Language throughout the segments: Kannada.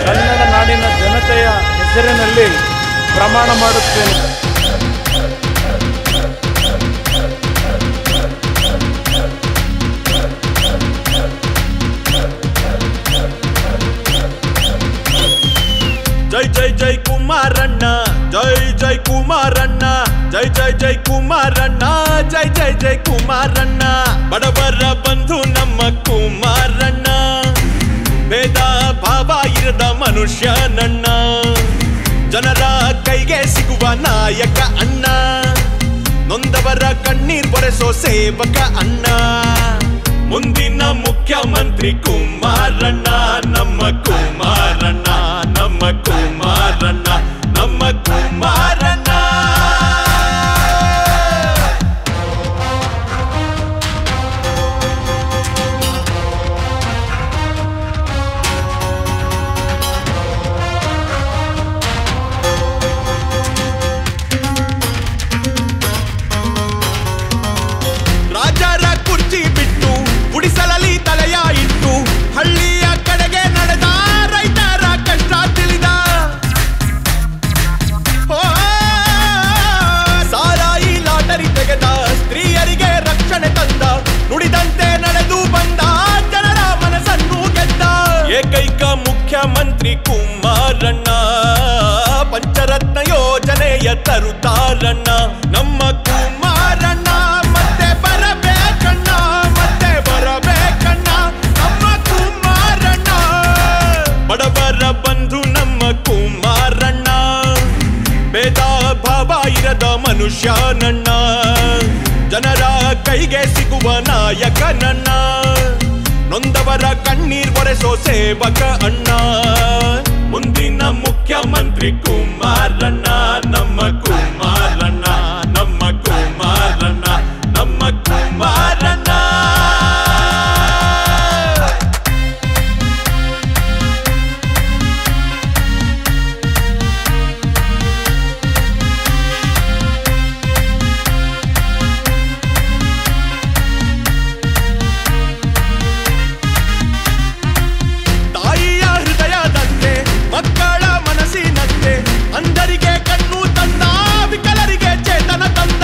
ಕನ್ನಡ ನಾಡಿನ ಜನತೆಯ ಹೆಸರಿನಲ್ಲಿ ಪ್ರಮಾಣ ಮಾಡುತ್ತೇನೆ ಜೈ ಜೈ ಜೈ ಕುಮಾರಣ್ಣ ಜೈ ಜೈ ಕುಮಾರಣ್ಣ ಜೈ ಜೈ ಜೈ ಕುಮಾರಣ್ಣ ಜೈ ಜೈ ಜೈ ಕುಮಾರಣ್ಣ ಬಡವರ ಬಂಧು ನಮ್ಮ ಕುಮಾರಣ್ಣ ಭೇದ ಭಾವ ಇರದ ಮನುಷ್ಯ ನನ್ನ ಜನರ ಕೈಗೆ ಸಿಗುವ ನಾಯಕ ಅಣ್ಣ ನೊಂದವರ ಕಣ್ಣೀರ್ ಬರೆಸೋ ಸೇವಕ ಅಣ್ಣ ಮುಂದಿನ ಮುಖ್ಯಮಂತ್ರಿ ಕುಮಾರಣ್ಣ ನಮ್ಮ ಕುಮಾರಣ್ಣ ನಮ್ಮ ಕುಮಾರಣ್ಣ ನಮ್ಮ ಕುಮಾರಣ್ಣ ರಾಜರ ಕುರ್ಚಿ ಬಿಟ್ಟು ಗುಡಿಸಲಲ್ಲಿ ತಲೆಯ ಇಟ್ಟು ಹಳ್ಳಿಯ ಕಡೆಗೆ ನಡೆದ ರೈತರ ಕಷ್ಟ ತಿಳಿದ ಓ, ಸಾರಾಯಿ ಲಾಟರಿ ತೆಗೆದ ಸ್ತ್ರೀಯರಿಗೆ ರಕ್ಷಣೆ ತಂದ ನುಡಿದಂತೆ ನಡೆದು ಬಂದ ಜನರ ಮನಸ್ಸನ್ನು ಗೆದ್ದ ಏಕೈಕ ಮುಖ್ಯಮಂತ್ರಿ ಕುಮಾರಣ್ಣ ಪಂಚರತ್ನ ಯೋಜನೆಯ ತರುತ್ತಾರಣ್ಣ ನಮ್ಮ ಕುಮಾರಣ್ಣ ಮತ್ತೆ ಬರಬೇಕಣ್ಣ ಮತ್ತೆ ಬರಬೇಕಣ್ಣ ನಮ್ಮ ಕುಮಾರಣ್ಣ ಬಡವರ ಬಂಧು ನಮ್ಮ ಕುಮಾರಣ್ಣ ಭೇದ ಭಾವ ಇರದ ಮನುಷ್ಯ ನನ್ನ ಜನರ ಕೈಗೆ ಸಿಗುವ ನಾಯಕ ನನ್ನ ನೊಂದವರ ಕಣ್ಣೀರ್ ಒರೆಸೋ ಸೇವಕ ಅಣ್ಣ ಮುಂದಿನ ಮುಖ್ಯಮಂತ್ರಿ ಕುಮಾರಣ್ಣ ನಮ್ಮ ಕುಮಾರಣ್ಣ ನಮ್ಮ ಕುಮಾರಣ್ಣ ನಮ್ಮ ಕುಮಾರಣ್ಣ ತಾಯಿಯ ಹೃದಯದಂತೆ ಮಕ್ಕಳ ಮನಸ್ಸಿನಂತೆ ಅಂಧರಿಗೆ ಕಣ್ಣು ತಂದ ವಿಕಲರಿಗೆ ಚೇತನ ತಂದ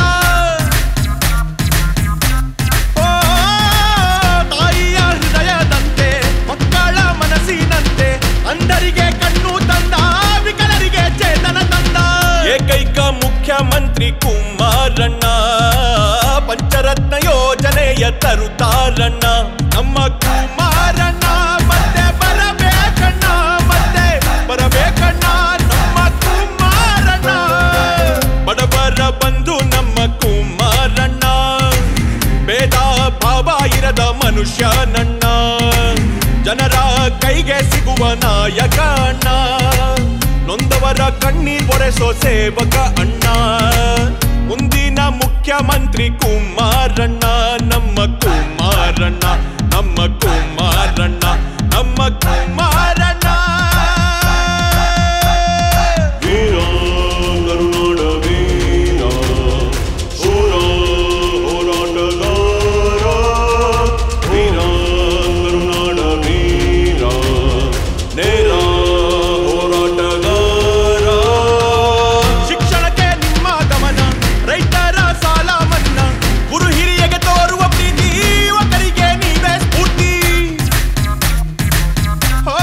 ಓ, ತಾಯಿಯ ಹೃದಯದಂತೆ ಮಕ್ಕಳ ಮನಸ್ಸಿನಂತೆ ಅಂಧರಿಗೆ ಕಣ್ಣು ತಂದ ವಿಕಲರಿಗೆ ಚೇತನ ತಂದ ಏಕೈಕ ಮುಖ್ಯಮಂತ್ರಿ ಕುಮಾರಣ್ಣ ಪಂಚರತ್ನ ಯೋಜನೆಯ ತರುತ್ತಾರಣ್ಣ ನಮ್ಮ ಕುಮಾರಣ್ಣ ಮತ್ತೆ ಬರಬೇಕಣ್ಣ ಮತ್ತೆ ಬರಬೇಕಣ್ಣ ನಮ್ಮ ಕುಮಾರಣ್ಣ ಬಡವರ ಬಂಧು ನಮ್ಮ ಕುಮಾರಣ್ಣ ಭೇದ ಭಾವ ಇರದ ಮನುಷ್ಯ ನನ್ನ ಜನರ ಕೈಗೆ ಸಿಗುವ ನಾಯಕ ಅಣ್ಣ ನೊಂದವರ ಕಣ್ಣೀರ್ ಒರೆಸೋ ಸೇವಕ ಅಣ್ಣ ಮುಂದಿನ ಮುಖ್ಯಮಂತ್ರಿ ಕುಮಾರಣ್ಣ ನಮ್ಮ ಕುಮಾರಣ್ಣ ನಮ್ಮ ಕುಮಾರಣ್ಣ ನಮ್ಮ ಕುಮಾರಣ್ಣ ವೀರ ಕರುನಾಡ ವೀರ ಹೋರ ಹೋರಾಟಗಾರ ವೀರ ಕರುನಾಡ ವೀರ ನೇರ ಹೋರಾಟಗಾರ ಶಿಕ್ಷಣಕ್ಕೆ ನಿಮ್ಮ ಗಮನ ರೈತರ ಸಾಲ ಮನ್ನಾ ಗುರು ಹಿರಿಯಗೆ ತೋರುವ ಪ್ರೀತಿ ಯುವಕರಿಗೆ ನೀವೇ ಸ್ಫೂರ್ತಿ ಓ,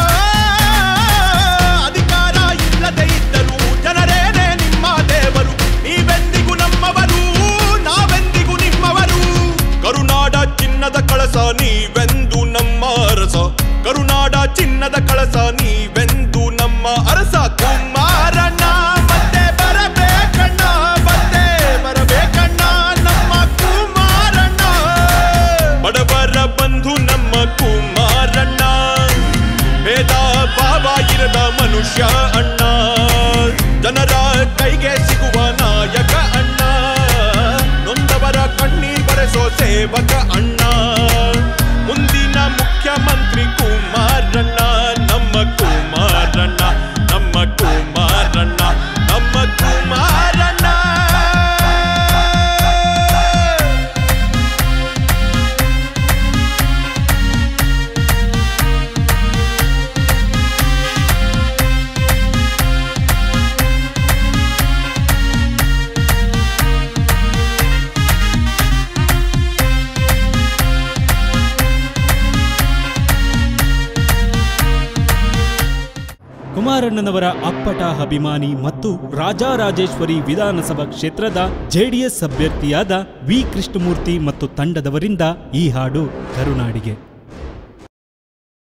ಅಧಿಕಾರ ಇಲ್ಲದೆ ಇದ್ದರು ಜನರೇನೆ ನಿಮ್ಮ ದೇವರು ನೀವೆಂದಿಗೂ ನಮ್ಮವರು ನಾವೆಂದಿಗೂ ನಿಮ್ಮವರು ಕರುನಾಡ ಚಿನ್ನದ ಕಳಸ ನೀವೆಂದು ನಮ್ಮ ಅರಸ ಕರುನಾಡ ಚಿನ್ನದ ಕಳಸ ನೀವೆಂದು ನಮ್ಮ ಅರಸ ಕುಮಾರಣ್ಣ ಮತ್ತೆ ಬರಬೇಕಣ್ಣ ಮತ್ತೆ ಬರಬೇಕಣ್ಣ ನಮ್ಮ ಕುಮಾರಣ್ಣ ಬಡವರ ಬಂಧು ನಮ್ಮ ಕುಮಾರಣ್ಣ ಭೇದ ಭಾವ ಇರದ ಮನುಷ್ಯ ಅಣ್ಣ ಜನರ ಕೈಗೆ ಸಿಗುವ ನಾಯಕ ಅಣ್ಣ ನೊಂದವರ ಕಣ್ಣೀರ್ ಬರೆಸೋ ಸೇವಕ ಅಣ್ಣ ಮುಂದಿನ ಮುಖ್ಯಮಂತ್ರಿ ಕುಮಾರಣ್ಣ ನಮ್ಮ ಕುಮಾರಣ್ಣ ನಮ್ಮ ಕುಮಾರಣ್ಣ ನಮ್ಮ ಕುಮಾರಣ್ಣ ಬಳ್ಳಾರಣ್ಣನವರ ಅಪ್ಪಟ ಅಭಿಮಾನಿ ಮತ್ತು ರಾಜಾರಾಜೇಶ್ವರಿ ವಿಧಾನಸಭಾ ಕ್ಷೇತ್ರದ ಜೆಡಿಎಸ್ ಅಭ್ಯರ್ಥಿಯಾದ ವಿ ಕೃಷ್ಣಮೂರ್ತಿ ಮತ್ತು ತಂಡದವರಿಂದ ಈ ಹಾಡು ಕರುನಾಡಿಗೆ